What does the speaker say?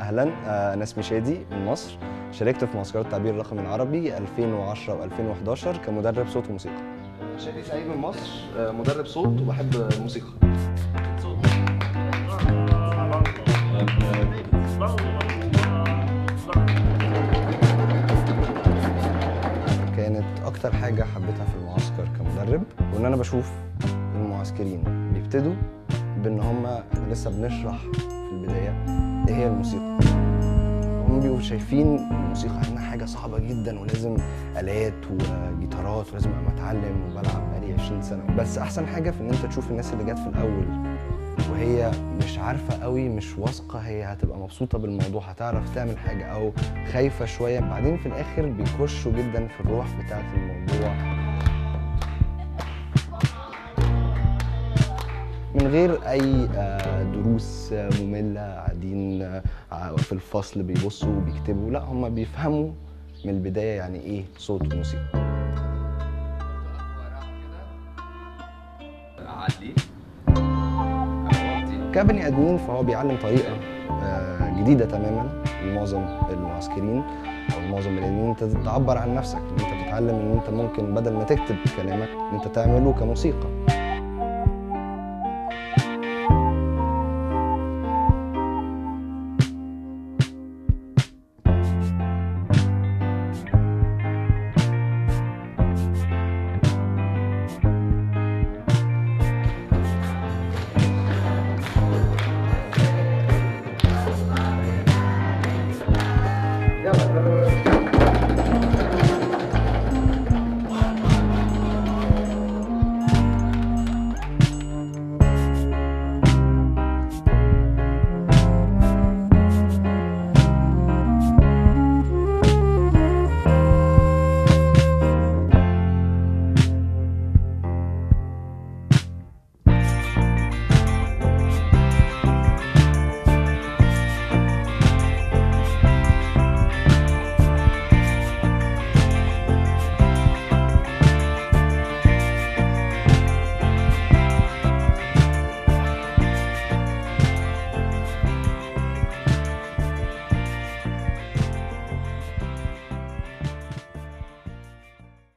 اهلا آه، انا اسمي شادي من مصر شاركت في معسكرات التعبير الرقمي العربي 2010 و2011 كمدرب صوت وموسيقى شادي سعيد من مصر آه، مدرب صوت وبحب الموسيقى كانت اكتر حاجه حبيتها في المعسكر كمدرب وان انا بشوف المعسكرين بيبتدوا بان هم احنا لسه بنشرح في البدايه ايه هي الموسيقى هم بيبقوا شايفين الموسيقى انها حاجه صعبه جدا ولازم الات وجيتارات ولازم ابقى متعلم وبلعب بقالي 20 سنه بس احسن حاجه في ان انت تشوف الناس اللي جت في الاول وهي مش عارفه قوي مش واثقه هي هتبقى مبسوطه بالموضوع هتعرف تعمل حاجه او خايفه شويه بعدين في الاخر بيخشوا جدا في الروح بتاعه الموضوع من غير اي آه، دروس آه، ممله قاعدين آه، في الفصل بيبصوا وبيكتبوا لا هم بيفهموا من البدايه يعني ايه صوت وموسيقى عدي كبني ادمين فهو بيعلم طريقه آه، جديده تماما لمعظم المعسكرين او معظم البني ادمين انت تعبر عن نفسك ان انت بتتعلم ان انت ممكن بدل ما تكتب كلامك ان انت تعمله كموسيقى